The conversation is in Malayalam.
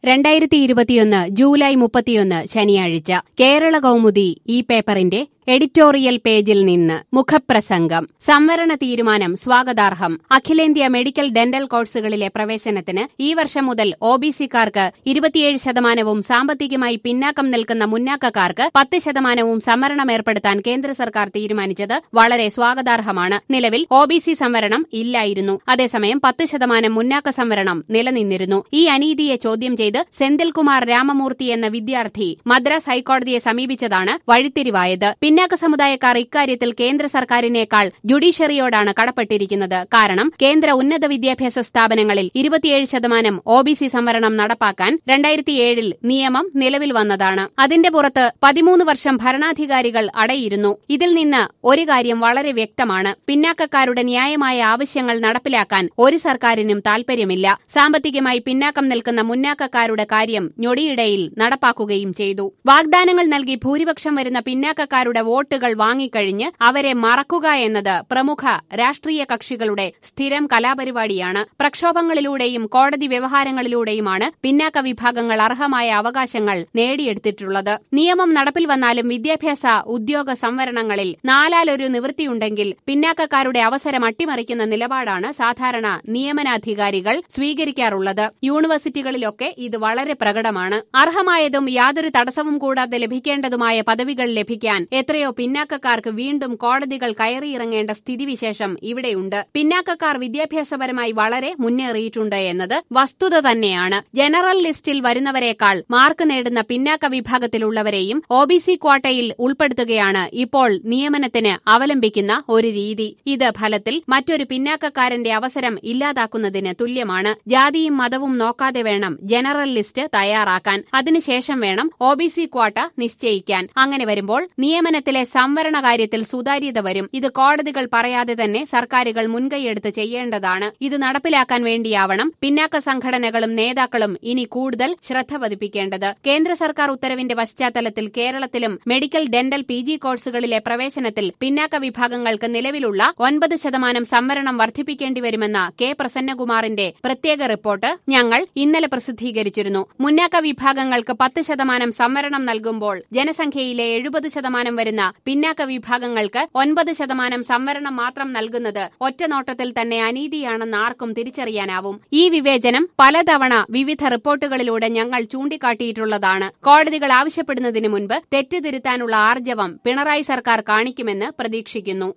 രണ്ടായിരത്തി ഇരുപത്തിയൊന്ന് ജൂലൈ മുപ്പത്തിയൊന്ന് ശനിയാഴ്ച കേരള കൗമുദി ഈ പേപ്പറിന്റെ എഡിറ്റോറിയൽ പേജിൽ നിന്ന് മുഖപ്രസംഗം സംവരണ തീരുമാനം സ്വാഗതാർഹം അഖിലേന്ത്യാ മെഡിക്കൽ ഡെന്റൽ കോഴ്സുകളിലെ പ്രവേശനത്തിന് ഈ വർഷം മുതൽ ഒ ബി സിക്കാർക്ക് ഇരുപത്തിയേഴ് ശതമാനവും സാമ്പത്തികമായി പിന്നാക്കം നിൽക്കുന്ന മുന്നാക്കക്കാർക്ക് പത്ത് ശതമാനവും സംവരണം ഏർപ്പെടുത്താൻ കേന്ദ്ര സർക്കാർ തീരുമാനിച്ചത് വളരെ സ്വാഗതാർഹമാണ് നിലവിൽ ഒ ബി സി സംവരണം ഇല്ലായിരുന്നു അതേസമയം പത്ത് ശതമാനം മുന്നാക്ക സംവരണം നിലനിന്നിരുന്നു ഈ അനീതിയെ ചോദ്യം ചെയ്ത് സെന്തിൽകുമാർ രാമമൂർത്തി എന്ന വിദ്യാർത്ഥി മദ്രാസ് ഹൈക്കോടതിയെ സമീപിച്ചതാണ് വഴിത്തിരിവായത് പിന്നാക്ക സമുദായക്കാർ ഇക്കാര്യത്തിൽ കേന്ദ്ര സർക്കാരിനേക്കാൾ ജുഡീഷ്യറിയോടാണ് കടപ്പെട്ടിരിക്കുന്നത് കാരണം കേന്ദ്ര ഉന്നത വിദ്യാഭ്യാസ സ്ഥാപനങ്ങളിൽ ഇരുപത്തിയേഴ് ശതമാനം ഒ ബി സി സംവരണം നടപ്പാക്കാൻ രണ്ടായിരത്തിയേഴിൽ നിയമം നിലവിൽ വന്നതാണ് അതിന്റെ പുറത്ത് പതിമൂന്ന് വർഷം ഭരണാധികാരികൾ അടയിരുന്നു ഇതിൽ നിന്ന് ഒരു കാര്യം വളരെ വ്യക്തമാണ് പിന്നാക്കക്കാരുടെ ന്യായമായ ആവശ്യങ്ങൾ നടപ്പിലാക്കാൻ ഒരു സർക്കാരിനും താൽപര്യമില്ല സാമ്പത്തികമായി പിന്നാക്കം നിൽക്കുന്ന മുന്നാക്കക്കാരുടെ കാര്യം ഞൊടിയിടയിൽ നടപ്പാക്കുകയും ചെയ്തു വാഗ്ദാനങ്ങൾ നൽകി ഭൂരിപക്ഷം വരുന്ന പിന്നാക്കക്കാരുടെ വോട്ടുകൾ വാങ്ങിക്കഴിഞ്ഞ് അവരെ മറക്കുക എന്നത് പ്രമുഖ രാഷ്ട്രീയ കക്ഷികളുടെ സ്ഥിരം കലാപരിപാടിയാണ് പ്രക്ഷോഭങ്ങളിലൂടെയും കോടതി വ്യവഹാരങ്ങളിലൂടെയുമാണ് പിന്നാക്ക വിഭാഗങ്ങൾ അർഹമായ അവകാശങ്ങൾ നേടിയെടുത്തിട്ടുള്ളത് നിയമം നടപ്പിൽ വന്നാലും വിദ്യാഭ്യാസ ഉദ്യോഗ സംവരണങ്ങളിൽ നാലാലൊരു നിവൃത്തിയുണ്ടെങ്കിൽ പിന്നാക്കക്കാരുടെ അവസരം അട്ടിമറിക്കുന്ന നിലപാടാണ് സാധാരണ നിയമനാധികാരികൾ സ്വീകരിക്കാറുള്ളത് യൂണിവേഴ്സിറ്റികളിലൊക്കെ ഇത് വളരെ പ്രകടമാണ് അർഹമായതും യാതൊരു തടസ്സവും കൂടാതെ ലഭിക്കേണ്ടതുമായ പദവികൾ ലഭിക്കാൻ എത്രയോ പിന്നാക്കക്കാർക്ക് വീണ്ടും കോടതികൾ കയറിയിറങ്ങേണ്ട സ്ഥിതിവിശേഷം ഇവിടെയുണ്ട് പിന്നാക്കക്കാർ വിദ്യാഭ്യാസപരമായി വളരെ മുന്നേറിയിട്ടുണ്ട് എന്നത് വസ്തുത തന്നെയാണ് ജനറൽ ലിസ്റ്റിൽ വരുന്നവരെക്കാൾ മാർക്ക് നേടുന്ന പിന്നാക്ക വിഭാഗത്തിലുള്ളവരെയും ഒ ബി സി ക്വാട്ടയിൽ ഉൾപ്പെടുത്തുകയാണ് ഇപ്പോൾ നിയമനത്തിന് അവലംബിക്കുന്ന ഒരു രീതി ഇത് ഫലത്തിൽ മറ്റൊരു പിന്നാക്കക്കാരന്റെ അവസരം ഇല്ലാതാക്കുന്നതിന് തുല്യമാണ് ജാതിയും മതവും നോക്കാതെ വേണം ജനറൽ ലിസ്റ്റ് തയ്യാറാക്കാൻ അതിനുശേഷം വേണം ഒ ബി സി ക്വാട്ട നിശ്ചയിക്കാൻ അങ്ങനെ വരുമ്പോൾ നിയമനത്തിലെ സംവരണ കാര്യത്തിൽ സുതാര്യത വരും ഇത് കോടതികൾ പറയാതെ തന്നെ സർക്കാരുകൾ മുൻകൈയെടുത്ത് ചെയ്യേണ്ടതാണ് ഇത് നടപ്പിലാക്കാൻ വേണ്ടിയാവണം പിന്നാക്ക സംഘടനകളും നേതാക്കളും ഇനി കൂടുതൽ ശ്രദ്ധ പതിപ്പിക്കേണ്ടത് കേന്ദ്ര സർക്കാർ ഉത്തരവിന്റെ പശ്ചാത്തലത്തിൽ കേരളത്തിലും മെഡിക്കൽ ഡെന്റൽ പി ജി കോഴ്സുകളിലെ പ്രവേശനത്തിൽ പിന്നാക്ക വിഭാഗങ്ങൾക്ക് നിലവിലുള്ള ഒൻപത് ശതമാനം സംവരണം വർദ്ധിപ്പിക്കേണ്ടി വരുമെന്ന കെ പ്രസന്നകുമാറിന്റെ പ്രത്യേക റിപ്പോർട്ട് ഞങ്ങൾ ഇന്നലെ പ്രസിദ്ധീകരിച്ചിരുന്നു മുന്നാക്ക വിഭാഗങ്ങൾക്ക് പത്ത് ശതമാനം സംവരണം നൽകുമ്പോൾ ജനസംഖ്യയിലെ എഴുപത് ശതമാനം വരുന്ന പിന്നാക്ക വിഭാഗങ്ങൾക്ക് ഒൻപത് ശതമാനം സംവരണം മാത്രം നൽകുന്നത് ഒറ്റനോട്ടത്തിൽ തന്നെ അനീതിയാണെന്ന് ആർക്കും തിരിച്ചറിയാനാവും ഈ വിവേചനം പലതവണ വിവിധ റിപ്പോർട്ടുകളിലൂടെ ഞങ്ങൾ ചൂണ്ടിക്കാട്ടിയിട്ടുള്ളതാണ് കോടതികൾ ആവശ്യപ്പെടുന്നതിന് മുൻപ് തെറ്റ് തിരുത്താനുള്ള ആർജവം പിണറായി സർക്കാർ കാണിക്കുമെന്ന് പ്രതീക്ഷിക്കുന്നു